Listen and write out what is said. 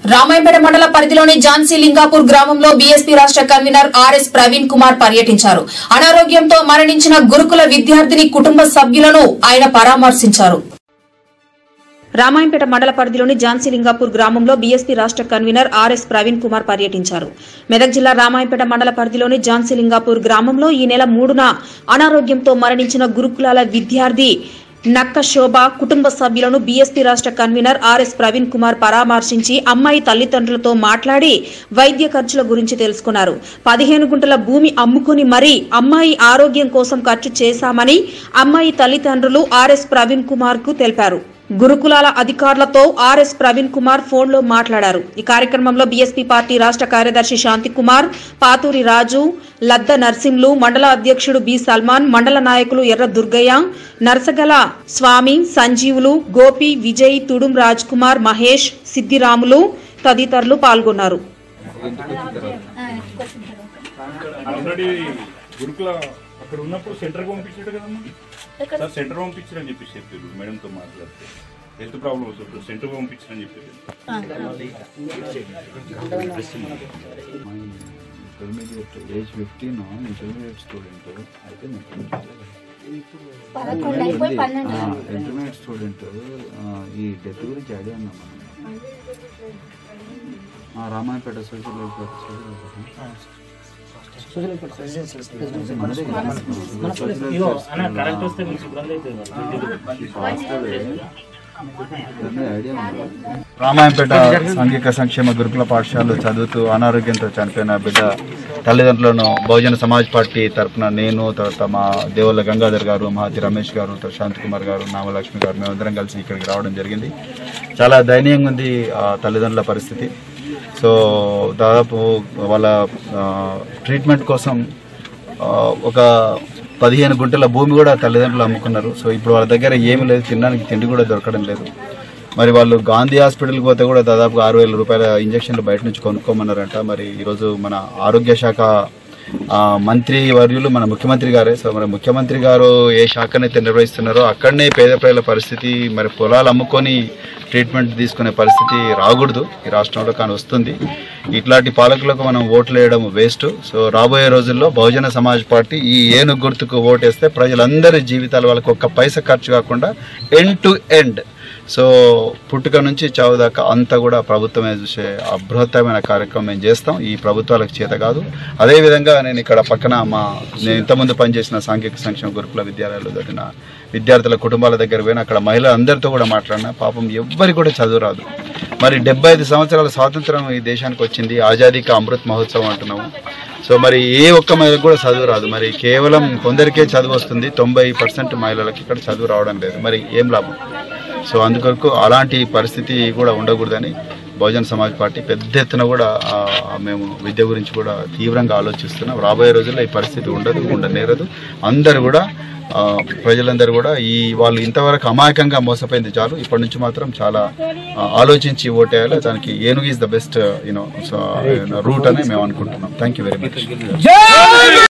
రామాయపేట మండల పరిధిలోని ఝాన్సీ లింగాపూర్ గ్రామంలో బీఎస్పీ రాష్ట్ర కన్వీనర్ ఆర్ఎస్ ప్రవీణ్ కుమార్ పర్యటించారు అనారోగ్యంతో మరణించిన గురుకుల విద్యార్థిని కుటుంబ సభ్యులను ఆయన పరామర్శించారు రామాయంపేట మండల పరిధిలోని ఝాన్సీ లింగాపూర్ గ్రామంలో బీఎస్పీ రాష్ట్ర కన్వీనర్ ఆర్ఎస్ ప్రవీణ్ కుమార్ పర్యటించారు మెదక్ జిల్లా రామాయంపేట మండల పరిధిలోని ఝాన్సీ లింగాపూర్ గ్రామంలో ఈ నెల మూడున అనారోగ్యంతో మరణించిన గురుకులాల విద్యార్థి నక్క శోభ కుటుంబ సభ్యులను బీఎస్పీ రాష్ట్ర కన్వీనర్ ఆర్ఎస్ ప్రవీణ్ కుమార్ పరామర్శించి అమ్మాయి తల్లిదండ్రులతో మాట్లాడి వైద్య ఖర్చుల గురించి తెలుసుకున్నారు పదిహేను గుంటల భూమి అమ్ముకుని మరీ అమ్మాయి ఆరోగ్యం కోసం ఖర్చు చేశామని అమ్మాయి తల్లిదండ్రులు ఆర్ఎస్ ప్రవీణ్ కుమార్ కు తెలిపారు గురుకులాల అధికారులతో ఆర్ఎస్ ప్రవీణ్ కుమార్ ఫోన్లో మాట్లాడారు ఈ కార్యక్రమంలో బీఎస్పీ పార్టీ రాష్ట్ర కార్యదర్శి శాంతి కుమార్ పాతూరి రాజు లద్ద నర్సింలు మండల అధ్యక్షుడు బి సల్మాన్ మండల నాయకులు ఎర్ర దుర్గయ్య నర్సగల స్వామి సంజీవులు గోపి విజయ్ తుడుం రాజ్ కుమార్ మహేష్ సిద్దిరాములు తదితరులు పాల్గొన్నారు ఆల్రెడీ గురుకుల అక్కడ ఉన్నప్పుడు సెంటర్కి పంపించాడు కదమ్మా సార్ సెంటర్ పంపించారని చెప్పేసి చెప్పారు మేడంతో మాట్లాడితే హెల్త్ ప్రాబ్లమ్ వస్తుంది సెంటర్ పంపించారని చెప్పారు intermediate age fifteen intermediate student అయితే పదకొండు అయిపోయి పన్నెండు ఇంటర్మీడియట్ స్టూడెంట్ ఈ డెత్ గురించి ఐడియా ఉందా మనం రామాయపేట సోషల్ వెల్ఫేర్ సోషల్ మనదే కదా? సోషల్ వెల్ఫేర్ ఇవన్నీ ఐడియా ఉందా రామాయంపేట సాంఘిక సంక్షేమ గురుకుల పాఠశాలలో చదువుతూ అనారోగ్యంతో చనిపోయిన బిడ్డ తల్లిదండ్రులను బహుజన సమాజ్ పార్టీ తరఫున నేను తర్వాత మా దేవుళ్ళ గంగాధర్ గారు మహాతి రమేష్ గారు తర్వాత శాంత్ కుమార్ గారు నామలక్ష్మి గారు మేమందరం కలిసి ఇక్కడికి రావడం జరిగింది చాలా దయనీయంగా ఉంది ఆ తల్లిదండ్రుల పరిస్థితి సో దాదాపు వాళ్ళ ఆ, ట్రీట్మెంట్ కోసం ఆ, ఒక పదిహేను గుంటల భూమి కూడా తల్లిదండ్రులు అమ్ముకున్నారు సో ఇప్పుడు వాళ్ళ దగ్గర ఏమీ లేదు తినడానికి తిండి కూడా దొరకడం లేదు మరి వాళ్ళు గాంధీ హాస్పిటల్కి పోతే కూడా దాదాపు ఆరు వేల రూపాయల ఇంజక్షన్లు బయట నుంచి కొనుక్కోమన్నారంట మరి ఈరోజు మన ఆరోగ్య శాఖ ఆ, మంత్రి వర్యులు మన ముఖ్యమంత్రి గారే సో మరి ముఖ్యమంత్రి గారు ఏ శాఖనైతే నిర్వహిస్తున్నారో అక్కడనే పేద ప్రజల పరిస్థితి మరి పొలాలు అమ్ముకొని ట్రీట్మెంట్ తీసుకునే పరిస్థితి రాకూడదు ఈ రాష్ట్రంలో కానీ వస్తుంది ఇట్లాంటి పాలకులకు మనం ఓట్లు వేయడం వేస్ట్ సో రాబోయే రోజుల్లో బహుజన సమాజ్ పార్టీ ఈ ఏనుగు గుర్తుకు ఓటేస్తే ప్రజలందరి జీవితాలు వాళ్ళకి ఒక్క పైసా ఖర్చు కాకుండా ఎండ్ టు ఎండ్ సో పుట్టుక నుంచి చావు దాకా అంతా కూడా ప్రభుత్వమే చూసే అబృహత్తమైన కార్యక్రమం మేము చేస్తాం ఈ ప్రభుత్వాలకు చేత కాదు అదేవిధంగా నేను ఇక్కడ పక్కన మా నేను ఇంతకుముందు పనిచేసిన సాంఘిక సంక్షేమ గురుకుల విద్యాలయాలు చదివిన విద్యార్థుల కుటుంబాల దగ్గర పోయిన అక్కడ మహిళలందరితో కూడా మాట్లాడినా పాపం ఎవ్వరికి కూడా చదువు రాదు మరి డెబ్బై ఐదు సంవత్సరాల స్వాతంత్రం ఈ దేశానికి వచ్చింది ఆజాదీకి అమృత్ మహోత్సవం అంటున్నాము సో మరి ఏ ఒక్క మహిళకు కూడా చదువు రాదు మరి కేవలం కొందరికే చదువు వస్తుంది తొంభై పర్సెంట్ మహిళలకు ఇక్కడ చదువు రావడం లేదు మరి ఏం లాభం సో అందుకొరకు అలాంటి పరిస్థితి కూడా ఉండకూడదని బహుజన సమాజ్ పార్టీ పెద్ద ఎత్తున కూడా ఆ, మేము విద్య గురించి కూడా తీవ్రంగా ఆలోచిస్తున్నాం రాబోయే రోజుల్లో ఈ పరిస్థితి ఉండదు ఉండనేరదు అందరు కూడా ఆ, ప్రజలందరూ కూడా ఈ వాళ్ళు ఇంతవరకు అమాయకంగా మోసపోయింది చాలు ఇప్పటి నుంచి మాత్రం చాలా ఆ, ఆలోచించి ఓటేయాలి దానికి ఏనుగు is the best you know route అని మేము అనుకుంటున్నాం థ్యాంక్ యూ వెరీ మచ్